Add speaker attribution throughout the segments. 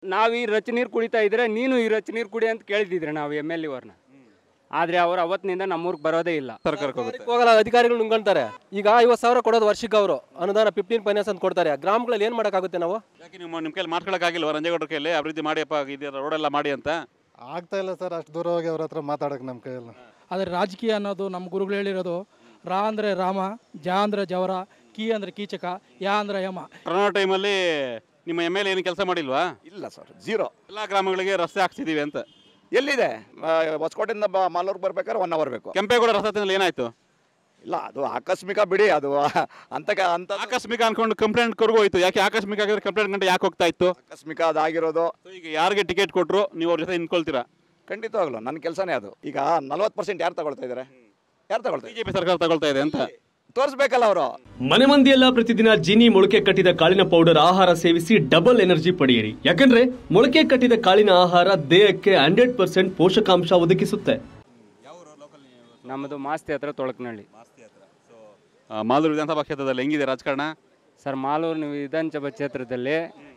Speaker 1: ನಾವು ಈ ರಚ ನೀರು ಕುಡಿತಾ ಇದ್ರೆ ನೀನು ಈ ರಚ ನೀರು ಕುಡಿ ಅಂತ ಕೇಳಿದಿದ್ರೆ ನಾವು ಎಮ್ ಎಲ್ ಎವ್ರನ್ನ ಆದರೆ ಅವರು ಅವತ್ತಿನಿಂದ ನಮ್ಮೂರಿಗೆ ಬರೋದೇ ಇಲ್ಲ
Speaker 2: ಸರ್ಕಾರಕ್ಕೆ ಹೋಗುತ್ತೆ
Speaker 3: ಹೋಗಲ್ಲ ಅಧಿಕಾರಿಗಳು ನುಂಗ್ಕೊಂತಾರೆ ಈಗ ಐವತ್ತು ಸಾವಿರ ಕೊಡೋದು ವರ್ಷಕ್ಕೆ ಅವರು ಅನುದಾನ ಫಿಫ್ಟೀನ್ ಫೈನಾನ್ಸ್ ಅಂತ ಕೊಡ್ತಾರೆ ಗ್ರಾಮಗಳಲ್ಲಿ ಏನು ಮಾಡೋಕ್ಕಾಗುತ್ತೆ ನಾವು
Speaker 2: ಯಾಕೆ ನಿಮ್ಮ ನಿಮ್ಮ ಕೈಲಿ ಮಾಡ್ಕೊಳಕ್ಕಾಗಿಲ್ವ ರಂಜೇಗೌಡರ ಕೈಲಿ ಅಭಿವೃದ್ಧಿ ಮಾಡಿಯಪ್ಪ ಇದು ರೋಡೆಲ್ಲ ಮಾಡಿ ಅಂತ
Speaker 4: ಆಗ್ತಾ ಇಲ್ಲ ಸರ್ ಅಷ್ಟು ದೂರ ಹೋಗಿ ಅವ್ರ ಹತ್ರ ಮಾತಾಡೋಕೆ ನಮ್ಮ ಕೈಯಲ್ಲಿ
Speaker 5: ಆದರೆ ರಾಜಕೀಯ ಅನ್ನೋದು ನಮ್ಮ ಗುರುಗಳು ಹೇಳಿರೋದು ರಾ ಅಂದರೆ ರಾಮ ಜ ಅಂದರೆ ಜವರ ಕೀ ಅಂದರೆ ಕೀಚಕ ಯಾ ಅಂದರೆ ಯಮ
Speaker 2: ಕೊರೋನಾ ಟೈಮಲ್ಲಿ ನಿಮ್ಮ ಎಮ್ ಎಲ್ ಏನು ಕೆಲಸ ಮಾಡಿಲ್ವಾ
Speaker 6: ಇಲ್ಲ ಸರ್ ಝೀರೋ
Speaker 2: ಎಲ್ಲ ಗ್ರಾಮಗಳಿಗೆ ರಸ್ತೆ ಹಾಕ್ಸಿದೀವಿ ಅಂತ
Speaker 6: ಎಲ್ಲಿದೆ ಆ, ಹೊಸಕೋಟೆಯಿಂದ ಬ ಮಾಲೂರ್ಗೆ ಬರ್ಬೇಕಾದ್ರೆ ಒನ್ ಅವರ್ ಬೇಕು
Speaker 2: ಕೆಂಪೇಗೌಡ ರಸ್ತೆ ಏನಾಯ್ತು
Speaker 6: ಇಲ್ಲ ಅದು ಆಕಸ್ಮಿಕ ಬಿಡಿ ಅದು ಅಂತ ಅಂತ
Speaker 2: ಆಕಸ್ಮಿಕ ಅನ್ಕೊಂಡು ಕಂಪ್ಲೇಂಟ್ ಕರ್ಗೂ ಹೋಯ್ತು ಯಾಕೆ ಆಕಸ್ಮಿಕ ಆಗಿದ್ರೆ ಕಂಪ್ಲೇಂಟ್ ಗಂಟೆ ಯಾಕೆ ಹೋಗ್ತಾ ಇತ್ತು
Speaker 6: ಆಕಸ್ಮಿಕ ಅದಾಗಿರೋದು
Speaker 2: So ಈಗ ಯಾರಿಗೆ ಟಿಕೆಟ್ ಕೊಟ್ಟರು ನೀವು ಅವ್ರ ಜೊತೆ ನಿಂತ್ಕೊಳ್ತೀರಾ
Speaker 6: ಖಂಡಿತವಾಗ್ಲು ನನ್ನ ಕೆಲಸನೇ ಅದು ಈಗ ನಲ್ವತ್ತು ಪರ್ಸೆಂಟ್ ಯಾರು ತಗೊಳ್ತಾ ಇದ್ದಾರೆ ಯಾರು ತಗೊಳ್ತಾ ಇದ್ದಾರೆ
Speaker 2: ಬಿಜೆಪಿ ಸರ್ಕಾರ ತಗೊಳ್ತಾ ಇದೆ ಅಂತ
Speaker 6: ತೋರಿಸ್ಬೇಕಲ್ಲ ಅವರು
Speaker 7: ಮನೆ ಮಂದಿಯೆಲ್ಲ ಪ್ರತಿದಿನ ಜೀನಿ ಮೊಳಕೆ ಕಟ್ಟಿದ ಕಾಳಿನ ಪೌಡರ್ ಆಹಾರ ಸೇವಿಸಿ ಡಬಲ್ ಎನರ್ಜಿ ಪಡೆಯಿರಿ ಯಾಕಂದ್ರೆ ಮೊಳಕೆ ಕಟ್ಟಿದ ಕಾಳಿನ ಆಹಾರ ದೇಹಕ್ಕೆ ಹಂಡ್ರೆಡ್ ಪರ್ಸೆಂಟ್ ಪೋಷಕಾಂಶ ಒದಗಿಸುತ್ತೆ
Speaker 1: ನಮ್ಮದು ಮಾಸ್ತಿ ಹತ್ರ ತೊಳಕನಹಳ್ಳಿ
Speaker 2: ಆ, ಮಾಲೂರು ವಿಧಾನಸಭಾ ಕ್ಷೇತ್ರದಲ್ಲಿ ಹೆಂಗಿದೆ ರಾಜಕಾರಣ
Speaker 1: ಸರ್ ಮಾಲೂರು ವಿಧಾನಸಭಾ ಕ್ಷೇತ್ರದಲ್ಲಿ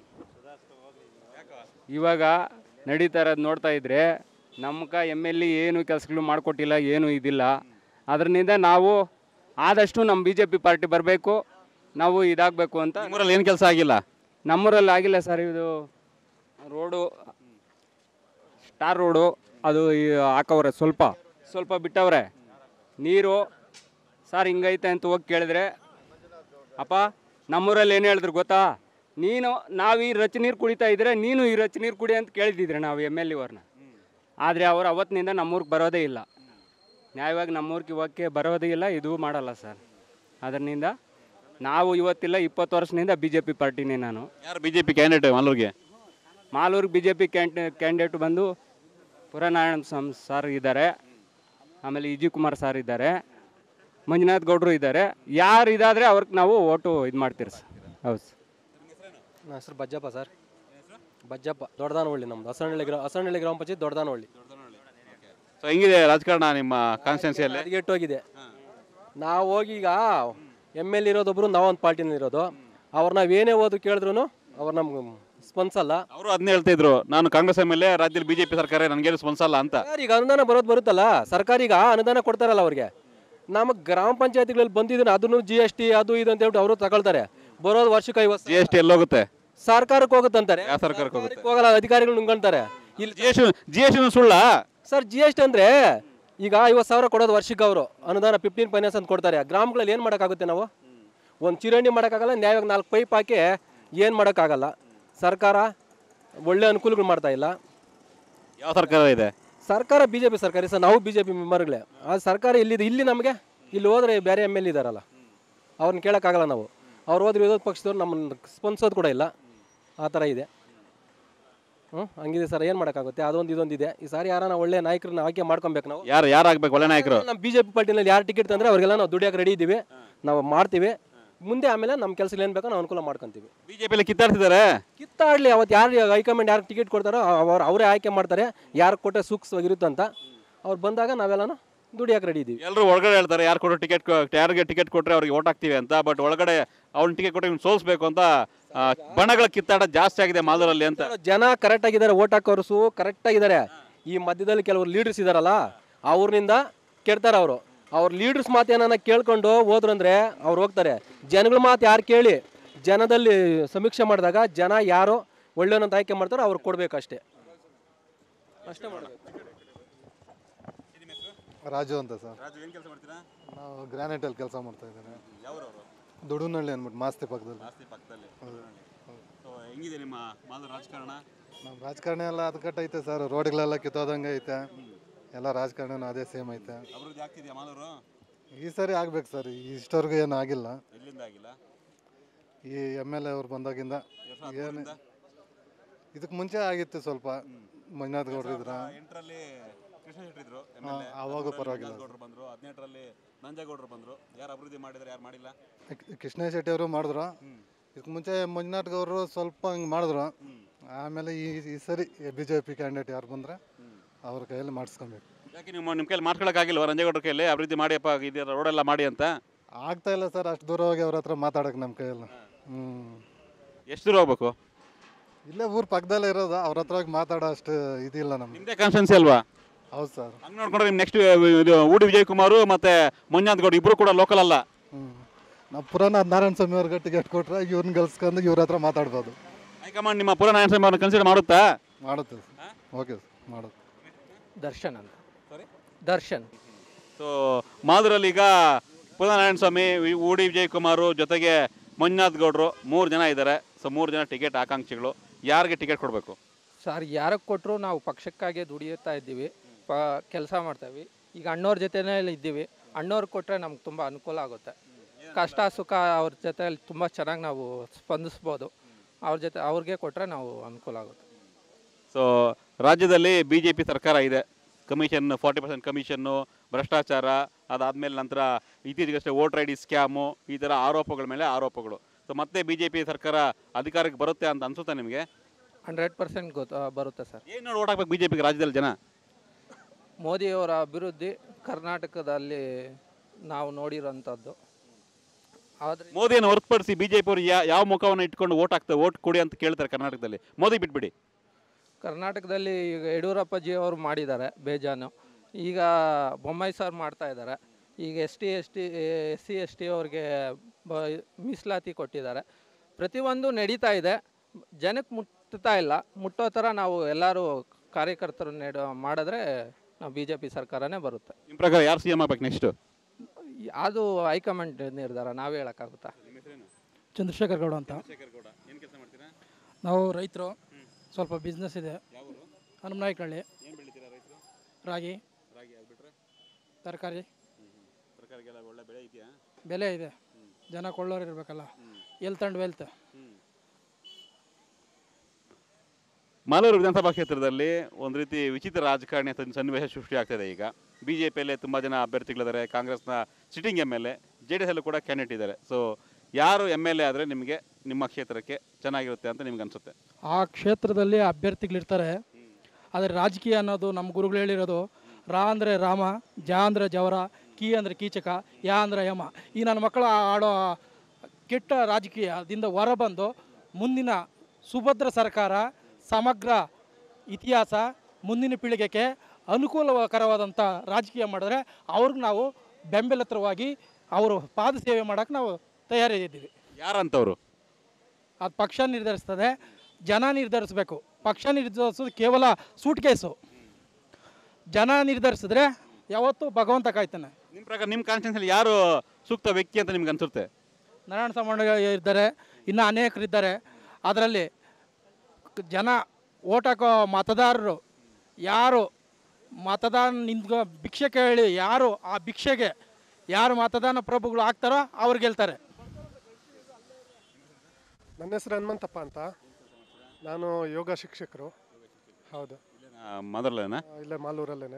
Speaker 1: ಇವಾಗ ನಡೀತಾ ಇರೋದು ನೋಡ್ತಾ ಇದ್ರೆ ನಮ್ಕ ಎಮ್ ಎಲ್ ಎ ಏನು ಕೆಲಸಗಳು ಮಾಡಿಕೊಟ್ಟಿಲ್ಲ ಏನು ಇದಿಲ್ಲ ಅದರಿಂದ ನಾವು ಆದಷ್ಟು ನಮ್ಮ ಬಿ ಜೆ ಪಿ ಪಾರ್ಟಿ ಬರಬೇಕು ನಾವು ಇದಾಗಬೇಕು ಅಂತ
Speaker 2: ನಿಮ್ಮೂರಲ್ಲಿ ಏನು ಕೆಲಸ ಆಗಿಲ್ಲ
Speaker 1: ನಮ್ಮೂರಲ್ಲಿ ಆಗಿಲ್ಲ ಸರ್ ಇದು ರೋಡು ಸ್ಟಾರ್ ರೋಡು ಅದು ಈ ಹಾಕವ್ರೆ ಸ್ವಲ್ಪ ಸ್ವಲ್ಪ ಬಿಟ್ಟವ್ರೆ ನೀರು ಸರ್ ಹಿಂಗೈತೆ ಅಂತ ಹೋಗಿ ಕೇಳಿದ್ರೆ ಅಪ್ಪ ನಮ್ಮೂರಲ್ಲಿ ಏನು ಹೇಳಿದ್ರು ಗೊತ್ತಾ ನೀನು ನಾವು ಈ ರಚ ನೀರು ಕುಡಿತಾ ಇದ್ರೆ ನೀನು ಈ ರಚ ನೀರು ಕುಡಿ ಅಂತ ಕೇಳಿದಿದ್ರೆ ನಾವು ಎಮ್ ಎಲ್ ಎವ್ರನ್ನ ಆದರೆ ಅವರು ಅವತ್ತಿನಿಂದ ನಮ್ಮೂರಿಗೆ ಬರೋದೇ ಇಲ್ಲ ನ್ಯಾಯವಾಗಿ ನಮ್ಮೂರಿಗೆ ಇವಾಗಕ್ಕೆ ಬರೋದೇ ಇಲ್ಲ ಇದು ಮಾಡಲ್ಲ ಸರ್ ಅದರಿಂದ ನಾವು ಇವತ್ತಿಲ್ಲ ಇಪ್ಪತ್ತು ವರ್ಷದಿಂದ ಬಿ ಜೆ ಪಿ ಪಾರ್ಟಿನೇ ನಾನು
Speaker 2: ಯಾರು ಬಿಜೆಪಿ ಕ್ಯಾಂಡಿಡೇಟ್ ಮಾಲೂರಿಗೆ
Speaker 1: Malur B J P cand candidate ಬಂದು ಪುರನಾರಾಯಣ ಸ್ವಾಮಿ ಸರ್ ಇದ್ದಾರೆ ಆಮೇಲೆ ಇಜಿ ಕುಮಾರ್ ಸರ್ ಇದ್ದಾರೆ ಮಂಜುನಾಥ್ ಗೌಡರು ಇದ್ದಾರೆ ಯಾರು ಇದಾದರೆ ಅವ್ರಿಗೆ ನಾವು ಓಟು ಇದು ಮಾಡ್ತೀರಿ ಸರ್ ಹೌದು ಸರ್
Speaker 3: ನನ್ನ ಹೆಸರು ಬಜ್ಜಪ್ಪ ಸರ್ ಬಜ್ಜಪ್ಪ ದೊಡ್ಡದಾನಹಳ್ಳಿ ನಮ್ದು ಹಸನಹಳ್ಳಿ ಗ್ರಾಮ ಹಸನಹಳ್ಳಿ ಗ್ರಾಮ ಪಂಚಾಯತ್ ದೊಡ್ಡದಾನಹಳ್ಳಿ
Speaker 2: ಸೊ ಹೆಂಗಿದೆ ರಾಜಕಾರಣ ನಿಮ್ಮ ಕಾನ್ಸ್ಟಿಟ್ಯೂನ್ಸಿಯಲ್ಲಿ
Speaker 3: ಹದಗೆಟ್ಟೋಗಿದೆ ನಾವು ಹೋಗಿ ಈಗ ಎಮ್ ಎಲ್ ಇರೋದೊಬ್ರು ನಾವೊಂದು ಪಾರ್ಟಿನಲ್ಲಿ ಇರೋದು ಅವ್ರು ನಾವೇನೇ ಓದು ಕೇಳಿದ್ರು ಅವ್ರು ನಮ್ಗೆ ಸ್ಪಂದಿಸಲ್ಲ
Speaker 2: ಅವರು ಅದನ್ನೇ ಹೇಳ್ತಾ ಇದ್ರು ನಾನು ಕಾಂಗ್ರೆಸ್ ಎಮ್ ಎಲ್ ಎ ರಾಜ್ಯದಲ್ಲಿ ಬಿಜೆಪಿ ಸರ್ಕಾರ ನನಗೇನು ಸ್ಪಂದಿಸಲ್ಲ ಅಂತ
Speaker 3: ಸರ್ ಈಗ ಅನುದಾನ ಬರೋದು ಬರುತ್ತಲ್ಲ ಸರ್ಕಾರ ಈಗ ಅನುದಾನ ಕೊಡ್ತಾರಲ್ಲ ಅವ್ರಿಗೆ ನಮಗೆ ಗ್ರಾಮ ಪಂಚಾಯತಿಗಳಲ್ಲಿ ಬಂದಿದ್ದೀನಿ ಅದನ್ನು ಜಿ ಎಸ್ ಟಿ ಅದು ಇದು ಅಂತ ಹೇಳ್ಬಿಟ್ಟು ಅವರು ತಗೊಳ್ತಾರೆ ಬರೋದು ವರ್ಷಕ್ಕೆ ಐವತ್ತು
Speaker 2: ಜಿ ಎಸ್ ಟಿ ಎಲ್ಲೋಗುತ್ತೆ
Speaker 3: ಸರ್ಕಾರಕ್ಕೆ ಹೋಗುತ್ತಂತಾರೆ
Speaker 2: ಯಾವ ಸರ್ಕಾರಕ್ಕೆ ಹೋಗುತ್ತೆ
Speaker 3: ಹೋಗಲ್ಲ ಅಧಿಕಾರಿಗಳು ನುಂಗ್ಕೊಂತಾರೆ ಇಲ್ಲಿ
Speaker 2: G S G S T ಸುಳ್ಳ
Speaker 3: ಸರ್ ಜಿ ಎಸ್ ಟಿ ಅಂದರೆ ಈಗ ಐವತ್ತು ಸಾವಿರ ಕೊಡೋದು ವರ್ಷಕ್ಕೆ ಅವರು ಅನುದಾನ ಫಿಫ್ಟೀನ್ ಫೈನಾನ್ಸ್ ಅಂತ ಕೊಡ್ತಾರೆ ಗ್ರಾಮಗಳಲ್ಲಿ ಏನು ಮಾಡೋಕ್ಕಾಗುತ್ತೆ ನಾವು ಒಂದು ಚಿರಂಡಿ ಮಾಡೋಕ್ಕಾಗಲ್ಲ ನ್ಯಾಯವಾಗಿ ನಾಲ್ಕು ಪೈಪ್ ಹಾಕಿ ಏನು ಮಾಡೋಕ್ಕಾಗಲ್ಲ ಸರ್ಕಾರ ಒಳ್ಳೆ ಅನುಕೂಲಗಳು ಮಾಡ್ತಾ ಇಲ್ಲ
Speaker 2: ಯಾವ ಸರ್ಕಾರ ಇದೆ
Speaker 3: ಸರ್ಕಾರ ಬಿ ಜೆ ಪಿ ಸರ್ಕಾರ ಸರ್ ನಾವು ಬಿ ಜೆ ಪಿ ಮೆಂಬರ್ಗಳೇ ಆ ಸರ್ಕಾರ ಇಲ್ಲಿದೆ ಇಲ್ಲಿ ನಮಗೆ ಇಲ್ಲಿ ಹೋದ್ರೆ ಬೇರೆ ಎಮ್ ಎಲ್ ಇದ್ದಾರಲ್ಲ ಅವ್ರನ್ನ ಕೇಳೋಕ್ಕಾಗಲ್ಲ ನಾವು ಅವ್ರು ಹೋದ್ರೆ ವಿರೋಧ ಪಕ್ಷದವ್ರು ನಮ್ಮನ್ನು ಸ್ಪಂದಿಸೋದು ಕೂಡ ಇಲ್ಲ ಆ ಥರ ಇದೆ ಹ್ಞೂ ಹಂಗಿದೆ ಸರ್ ಏನು ಮಾಡೋಕ್ಕಾಗುತ್ತೆ ಅದೊಂದು ಇದೊಂದಿದೆ ಈ ಸಾರಿ ಯಾರನ್ನ ಒಳ್ಳೆ ನಾಯಕರನ್ನ ಆಯ್ಕೆ ಮಾಡ್ಕೊಬೇಕು ನಾವು
Speaker 2: ಯಾರು ಯಾರು ಆಗ್ಬೇಕು ಒಳ್ಳೆ ನಾಯಕರು
Speaker 3: ನಮ್ಮ ಬಿ ಜೆ ಪಿ ಪಾರ್ಟಿನಲ್ಲಿ ಯಾರು ಟಿಕೆಟ್ ತಂದರೆ ಅವ್ರಿಗೆಲ್ಲ ನಾವು ದುಡಿಯೋಕೆ ರೆಡಿ ಇದ್ದೀವಿ ನಾವು ಮಾಡ್ತೀವಿ ಮುಂದೆ ಆಮೇಲೆ ನಮ್ಮ ಕೆಲಸ ಏನು ಬೇಕೋ ನಾವು ಅನುಕೂಲ ಮಾಡ್ಕೊತೀವಿ
Speaker 2: ಬಿಜೆಪಿಯಲ್ಲಿ ಕಿತ್ತಾಡ್ತಿದ್ದಾರೆ
Speaker 3: ಕಿತ್ತಾಡಲಿ ಅವತ್ತು ಯಾರು ಹೈಕಮಾಂಡ್ ಯಾರು ಟಿಕೆಟ್ ಕೊಡ್ತಾರೋ ಅವ್ರು ಅವರೇ ಆಯ್ಕೆ ಮಾಡ್ತಾರೆ ಯಾರು ಕೊಟ್ಟರೆ ಸೂಕ್ಷ್ಮವಾಗಿರುತ್ತೆ ಅಂತ ಅವ್ರು ಬಂದಾಗ ನಾವೆಲ್ಲನೂ ದುಡಿಯೋಕೆ ರೆಡಿ ಇದ್ದೀವಿ
Speaker 2: ಎಲ್ಲರೂ ಒಳಗಡೆ ಹೇಳ್ತಾರೆ ಯಾರು ಕೊಡೋ ಟಿಕೆಟ್ ಯಾರಿಗೆ ಟಿಕೆಟ್ ಕೊಟ್ಟರೆ ಅವ್ರಿಗೆ ಓಟ್ ಹಾಕ್ತೀವಿ ಅಂತ ಬಟ್ ಒಳಗಡೆ ಅವ್ನ ಟಿಕೆಟ್ ಕೊಟ್ಟು ಇವ್ನು ಸೋಲ್ಸ್ಬೇಕು ಅಂತ ಆ, ಬಣಗಳ ಕಿತ್ತಾಟ ಜಾಸ್ತಿ ಆಗಿದೆ ಮಾಲೂರಲ್ಲಿ ಅಂತ
Speaker 3: ಜನ ಕರೆಕ್ಟ್ ಆಗಿದ್ದಾರೆ ಓಟ್ ಹಾಕೋರ್ಸು ಕರೆಕ್ಟ್ ಆಗಿದ್ದಾರೆ ಈ ಮಧ್ಯದಲ್ಲಿ ಕೆಲವರು ಲೀಡರ್ಸ್ ಇದಾರಲ್ಲ ಅವ್ರನಿಂದ ಕೆಡ್ತಾರೆ ಅವರು ಅವ್ರ ಲೀಡರ್ಸ್ ಮಾತು ಏನಾನ ಕೇಳ್ಕೊಂಡು ಹೋದ್ರು ಅಂದ್ರೆ ಅವ್ರು ಹೋಗ್ತಾರೆ ಜನಗಳ ಮಾತು ಯಾರು ಕೇಳಿ ಜನದಲ್ಲಿ ಸಮೀಕ್ಷೆ ಮಾಡಿದಾಗ ಜನ ಯಾರು ಒಳ್ಳೆಯವ್ನಂತ ಆಯ್ಕೆ ಮಾಡ್ತಾರೋ ಅವ್ರು ಕೊಡ್ಬೇಕಷ್ಟೇ ಅಷ್ಟೇ ಮಾಡಬೇಕು
Speaker 4: ರಾಜು ಅಂತ ಸರ್ ನಾವು ಗ್ರಾನೈಟಲ್ಲಿ ಕೆಲಸ ಮಾಡ್ತಾ ಇದ್ದೇನೆ ದುಡುನಹಳ್ಳಿ ಅಂದ್ಬಿಟ್ಟು ಮಾಸ್ತಿ ಪಕ್ಕದಲ್ಲಿ ಹೌದು.
Speaker 2: ಹೆಂಗಿದೆ ನಿಮ್ಮ ಮಾಲೂರು ರಾಜಕಾರಣ
Speaker 4: ನಮ್ಮ ರಾಜಕಾರಣ ಎಲ್ಲ ಅದಕಟ್ಟು ಐತೆ ಸರ್ ರೋಡ್ಗಳೆಲ್ಲ ಕಿತ್ತೋದಂಗೆ ಐತೆ ಎಲ್ಲ ರಾಜಕಾರಣನೂ ಅದೇ ಸೇಮ್ ಐತೆ
Speaker 2: ಅಭಿವೃದ್ಧಿ ಆಗ್ತಿದೆಯಾ ಮಾಲೂರು
Speaker 4: ಈ ಸರಿ ಆಗ್ಬೇಕು ಸರ್ ಇಷ್ಟವರೆಗೂ ಏನು ಆಗಿಲ್ಲ
Speaker 2: ಎಲ್ಲಿಂದ ಆಗಿಲ್ಲ
Speaker 4: ಈ ಎಮ್ ಎಲ್ ಎ ಅವ್ರು ಬಂದಾಗಿಂದ ಏನು ಇದಕ್ಕೆ ಮುಂಚೆ ಆಗಿತ್ತು ಸ್ವಲ್ಪ ಮಂಜುನಾಥ್ ಗೌಡ್ರು ಇದ್ರ
Speaker 2: ಎಂಟರಲ್ಲಿ ಕೃಷ್ಣ ಶೆಟ್ಟಿ ಇದ್ರು
Speaker 4: ಹಾ, ಆವಾಗ ಪರವಾಗಿಲ್ಲ
Speaker 2: ಗೌಡರು ಬಂದ್ರು ಹದಿನೆಂಟರಲ್ಲಿ ನಂಜೇಗೌಡರು ಬಂದ್ರು ಯಾರು ಅಭಿವೃದ್ಧಿ ಮಾಡಿದ್ರೆ ಯಾರು ಮಾಡಿಲ್ಲ
Speaker 4: ಕೃಷ್ಣ ಶೆಟ್ಟಿ ಅವರು ಮಾಡಿದ್ರು ಇದಕ್ಕೆ ಮುಂಚೆ ಮಂಜುನಾಥ್ ಗೌಡರು ಸ್ವಲ್ಪ ಹಂಗೆ ಮಾಡಿದ್ರು ಆಮೇಲೆ ಈ ಈ ಸರಿ ಬಿ ಜೆ ಪಿ ಕ್ಯಾಂಡಿಡೇಟ್ ಯಾರು ಬಂದರೆ ಅವ್ರ ಕೈಯಲ್ಲಿ ಮಾಡಿಸ್ಕೊಬೇಕು
Speaker 2: ಯಾಕೆ ನಿಮ್ಮ ನಿಮ್ಮ ಕೈಲಿ ಮಾಡ್ಕೊಳಕ್ಕಾಗಿಲ್ವ ರಂಜೇಗೌಡರ ಕೈಲಿ ಅಭಿವೃದ್ಧಿ ಮಾಡಿಯಪ್ಪ ಇದು ರೋಡೆಲ್ಲ ಮಾಡಿ ಅಂತ
Speaker 4: ಆಗ್ತಾ ಇಲ್ಲ ಸರ್ ಅಷ್ಟು ದೂರ ಹೋಗಿ ಅವ್ರ ಹತ್ರ ಮಾತಾಡೋಕೆ ನಮ್ಮ ಕೈಯಲ್ಲಿ ಹ್ಞೂ
Speaker 2: ಎಷ್ಟು ದೂರ ಹೋಗ್ಬೇಕು
Speaker 4: ಇಲ್ಲೇ ಊರ್ ಪಕ್ಕದಲ್ಲೇ ಇರೋದು ಅವ್ರ ಹತ್ರ ಹೋಗಿ ಮಾತಾಡೋ ಅಷ್ಟು ಇದಿಲ್ಲ ನಮ್ಗೆ
Speaker 2: ನಿಮ್ಮದೇ ಕಾನ್ಸ್ಟೆನ್ಸಿ ಅಲ್ವಾ
Speaker 4: ಹೌದು ಸರ್
Speaker 2: ಹಂಗೆ ನೋಡ್ಕೊಂಡ್ರೆ ನಿಮ್ಮ ನೆಕ್ಸ್ಟ್ ಇದು ಊಡಿ ವಿಜಯ್ ಕುಮಾರ್ ಮತ್ತೆ ಮಂಜುನಾಥ್ ಗೌಡ್ ಇಬ್ರು ಕೂಡ ಲೋಕಲ್ ಅಲ್ಲ
Speaker 4: ಹ್ಞೂ ನಾವು ಪುರಾಣ ನಾರಾಯಣ ಸ್ವಾಮಿ ಅವ್ರಿಗೆ ಟಿಕೆಟ್ ಕೊಟ್ರೆ ಇವ್ರನ್ನ ಗೆಲ್ಸ್ಕೊಂಡು ಇವ್ರ ಹತ್ರ ಮಾತಾಡ್ಬೋದು
Speaker 2: ಹೈಕಮಾಂಡ್ ನಿಮ್ಮ ಪುರ ನಾರಾಯಣ ಸ್ವಾಮಿ ಅವ್ರನ್ನ ಕನ್ಸಿಡರ್ ಮಾಡುತ್ತಾ
Speaker 4: ಮಾಡುತ್ತೆ ಓಕೆ ಸರ್ ಮಾಡುತ್ತೆ
Speaker 3: ದರ್ಶನ್ ಅಂತ ದರ್ಶನ್
Speaker 2: ಸೊ ಮಾದರಲ್ಲಿ ಈಗ ಪುರ ನಾರಾಯಣ ಸ್ವಾಮಿ ವಿ- ಊಡಿ ವಿಜಯ್ ಕುಮಾರ್ ಜೊತೆಗೆ ಮಂಜುನಾಥ್ ಗೌಡ್ರು ಮೂರು ಜನ ಇದ್ದಾರೆ ಸೊ ಮೂರು ಜನ ಟಿಕೆಟ್ ಆಕಾಂಕ್ಷಿಗಳು ಯಾರಿಗೆ ಟಿಕೆಟ್ ಕೊಡಬೇಕು
Speaker 8: ಸರ್ ಯಾರಿಗೆ ಕೊಟ್ಟರು ನಾವು ಪಕ್ಷಕ್ಕಾಗಿ ದುಡಿಯುತ್ತಾ ಇದ್ದೀವಿ ಪ ಕೆಲಸ ಮಾಡ್ತೀವಿ ಈಗ ಅಣ್ಣವ್ರ ಜೊತೆನೇ ಇದ್ದೀವಿ ಅಣ್ಣವ್ರಿಗೆ ಕೊಟ್ಟರೆ ನಮ್ಗೆ ತುಂಬ ಅನುಕೂಲ ಆಗುತ್ತೆ ಕಷ್ಟ ಸುಖ ಅವ್ರ ಜೊತೆಲಿ ತುಂಬ ಚೆನ್ನಾಗಿ ನಾವು ಸ್ಪಂದಿಸ್ಬೋದು ಅವ್ರ ಜೊತೆ ಅವ್ರಿಗೆ ಕೊಟ್ಟರೆ ನಾವು ಅನುಕೂಲ ಆಗುತ್ತೆ
Speaker 2: ಸೊ ರಾಜ್ಯದಲ್ಲಿ ಬಿ ಜೆ ಪಿ ಸರ್ಕಾರ ಇದೆ ಕಮಿಷನ್ ಫಾರ್ಟಿ ಪರ್ಸೆಂಟ್ ಕಮಿಷನ್ನು ಭ್ರಷ್ಟಾಚಾರ ಅದಾದಮೇಲೆ ನಂತರ ಇತ್ತೀಚೆಗಷ್ಟೇ ವೋಟರ್ ಐ ಡಿ ಸ್ಕ್ಯಾಮು ಈ ಥರ ಆರೋಪಗಳ ಮೇಲೆ ಆರೋಪಗಳು ಸೊ ಮತ್ತೆ ಬಿ ಜೆ ಪಿ ಸರ್ಕಾರ ಅಧಿಕಾರಕ್ಕೆ ಬರುತ್ತೆ ಅಂತ ಅನ್ಸುತ್ತಾ ನಿಮಗೆ
Speaker 8: ಹಂಡ್ರೆಡ್ ಪರ್ಸೆಂಟ್ ಗೊತ್ತು ಬರುತ್ತೆ ಸರ್
Speaker 2: ಏನು ನೋಡಿ ಓಟ್ ಹಾಕ್ಬೇಕು ಬಿ ಜೆ ಪಿಗೆ ರಾಜ್ಯದಲ್ಲಿ ಜನ
Speaker 8: ಮೋದಿಯವರ ಅಭಿವೃದ್ಧಿ ಕರ್ನಾಟಕದಲ್ಲಿ ನಾವು ನೋಡಿರೋಂಥದ್ದು ಆದರೆ
Speaker 2: ಮೋದಿಯನ್ನು ಹೊರತುಪಡಿಸಿ ಬಿ ಜೆ ಪಿ ಅವರು ಯಾವ ಮುಖವನ್ನು ಇಟ್ಕೊಂಡು ಓಟ್ ಹಾಕ್ತಾರೆ ಓಟ್ ಕೊಡಿ ಅಂತ ಕೇಳ್ತಾರೆ ಕರ್ನಾಟಕದಲ್ಲಿ ಮೋದಿ ಬಿಟ್ಬಿಡಿ
Speaker 8: ಕರ್ನಾಟಕದಲ್ಲಿ ಈಗ ಯಡಿಯೂರಪ್ಪಾಜಿ ಅವರು ಮಾಡಿದ್ದಾರೆ ಬೇಜಾನು ಈಗ ಬೊಮ್ಮಾಯಿ ಸರ್ ಮಾಡ್ತಾ ಇದ್ದಾರೆ ಈಗ S T S T S C S T ಅವ್ರಿಗೆ ಬ ಮೀಸಲಾತಿ ಕೊಟ್ಟಿದ್ದಾರೆ ಪ್ರತಿಯೊಂದು ನಡೀತಾ ಇದೆ ಜನಕ್ಕೆ ಮುಟ್ತಾ ಇಲ್ಲ ಮುಟ್ಟೋ ಥರ ನಾವು ಎಲ್ಲರೂ ಕಾರ್ಯಕರ್ತರು ನೆಡ ಮಾಡಿದ್ರೆ ನಾವು ಬಿ ಜೆ ಪಿ ಸರ್ಕಾರನೇ ಬರುತ್ತೆ
Speaker 2: ನಿಮ್ಮ ಪ್ರಕಾರ ಯಾರು ಸಿ ಎಂ ಆಗ್ಬೇಕು ನೆಕ್ಸ್ಟ್
Speaker 8: ಈ- ಅದು ಹೈಕಮಾಂಡ್ ನಿರ್ಧಾರ ನಾವೇ ಹೇಳೋಕ್ಕಾಗುತ್ತಾ
Speaker 5: ಚಂದ್ರಶೇಖರ್ ಗೌಡ ಅಂತ ನಾವು ರೈತರು ಸ್ವಲ್ಪ ಬಿಸ್ನೆಸ್ ಇದೆ ಹನುಮನಾಯ್ಕಳ್ಳಿ ರಾಗಿ ತರಕಾರಿ ಬೆಲೆ ಇದೆ ಜನ ಕೊಳ್ಳೋರು ಇರಬೇಕಲ್ಲ ಎಲ್ತ್ ಆ್ಯಂಡ್ ವೆಲ್ತ್
Speaker 2: ಮಾಲೂರು ವಿಧಾನಸಭಾ ಕ್ಷೇತ್ರದಲ್ಲಿ ಒಂದು ರೀತಿ ವಿಚಿತ್ರ ರಾಜಕಾರಣಿ ಅಂತ ಒಂದು ಸನ್ನಿವೇಶ ಸೃಷ್ಟಿ ಆಗ್ತಿದೆ ಈಗ ಬಿ ಜೆ ಪಿಯಲ್ಲೇ ತುಂಬ ಜನ ಅಭ್ಯರ್ಥಿಗಳಿದ್ದಾರೆ ಕಾಂಗ್ರೆಸ್ನ sitting M L A J D S ಅಲ್ಲೂ ಕೂಡ ಕ್ಯಾಂಡಿಡೇಟ್ ಇದ್ದಾರೆ ಸೊ ಯಾರು ಎಮ್ ಎಲ್ ಎ ಆದರೆ ನಿಮಗೆ ನಿಮ್ಮ ಕ್ಷೇತ್ರಕ್ಕೆ ಚೆನ್ನಾಗಿರುತ್ತೆ ಅಂತ ನಿಮ್ಗೆ ಅನಿಸುತ್ತೆ
Speaker 5: ಆ ಕ್ಷೇತ್ರದಲ್ಲಿ ಅಭ್ಯರ್ಥಿಗಳಿರ್ತಾರೆ ಆದರೆ ರಾಜಕೀಯ ಅನ್ನೋದು ನಮ್ಮ ಗುರುಗಳು ಹೇಳಿರೋದು ರಾ ಅಂದರೆ ರಾಮ ಜ ಅಂದರೆ ಜವರ ಕಿ ಅಂದರೆ ಕೀಚಕ ಯಾ ಅಂದರೆ ಯಮ ಈ ನನ್ನ ಮಕ್ಕಳು ಆಡೋ ಕೆಟ್ಟ ರಾಜಕೀಯದಿಂದ ಹೊರಬಂದು ಮುಂದಿನ ಸುಭದ್ರ ಸರ್ಕಾರ ಸಮಗ್ರ ಇತಿಹಾಸ ಮುಂದಿನ ಪೀಳಿಗೆಗೆ ಅನುಕೂಲಕರವಾದಂಥ ರಾಜಕೀಯ ಮಾಡಿದ್ರೆ ಅವ್ರಿಗೆ ನಾವು ಬೆಂಬಲಿತರವಾಗಿ ಅವರು ಪಾದ ಸೇವೆ ಮಾಡೋಕ್ಕೆ ನಾವು ತಯಾರಿದ್ದೀವಿ
Speaker 2: ಯಾರಂತವರು
Speaker 5: ಅದು ಪಕ್ಷ ನಿರ್ಧರಿಸ್ತದೆ ಜನ ನಿರ್ಧರಿಸಬೇಕು ಪಕ್ಷ ನಿರ್ಧರಿಸೋದು ಕೇವಲ ಸೂಟ್ ಕೇಸು ಜನ ನಿರ್ಧರಿಸಿದ್ರೆ ಯಾವತ್ತೂ ಭಗವಂತ ಕಾಯ್ತಾನೆ
Speaker 2: ನಿಮ್ಮ ಪ್ರಕಾರ ನಿಮ್ಮ ಕಾನ್ಸ್ಟಿಟ್ಯೂನ್ಸಲ್ಲಿ ಯಾರು ಸೂಕ್ತ ವ್ಯಕ್ತಿ ಅಂತ ನಿಮ್ಗೆ ಅನಿಸುತ್ತೆ
Speaker 5: ನಾರಾಯಣ ಸಾಮಾನ್ಯ ಇದ್ದಾರೆ ಇನ್ನು ಅನೇಕರಿದ್ದಾರೆ ಅದರಲ್ಲಿ ಕ- ಜನ ಓಟ್ ಹಾಕೋ ಮತದಾರರು ಯಾರು ಮತದಾನ ನಿಂತ್ಕೊ ಭಿಕ್ಷೆ ಕೇಳಿ ಯಾರು ಆ ಭಿಕ್ಷೆಗೆ ಯಾರು ಮತದಾನ ಪ್ರಭುಗಳು ಆಗ್ತಾರೋ ಅವ್ರು ಗೆಲ್ತಾರೆ
Speaker 9: ನನ್ನ ಹೆಸರು ಹನುಮಂತಪ್ಪ ಅಂತ ನಾನು ಯೋಗ ಶಿಕ್ಷಕರು ಹೌದು
Speaker 2: ಮೊದಲೇನಾ
Speaker 9: ಆ, ಇಲ್ಲೇ ಮಾಲೂರಲ್ಲೇ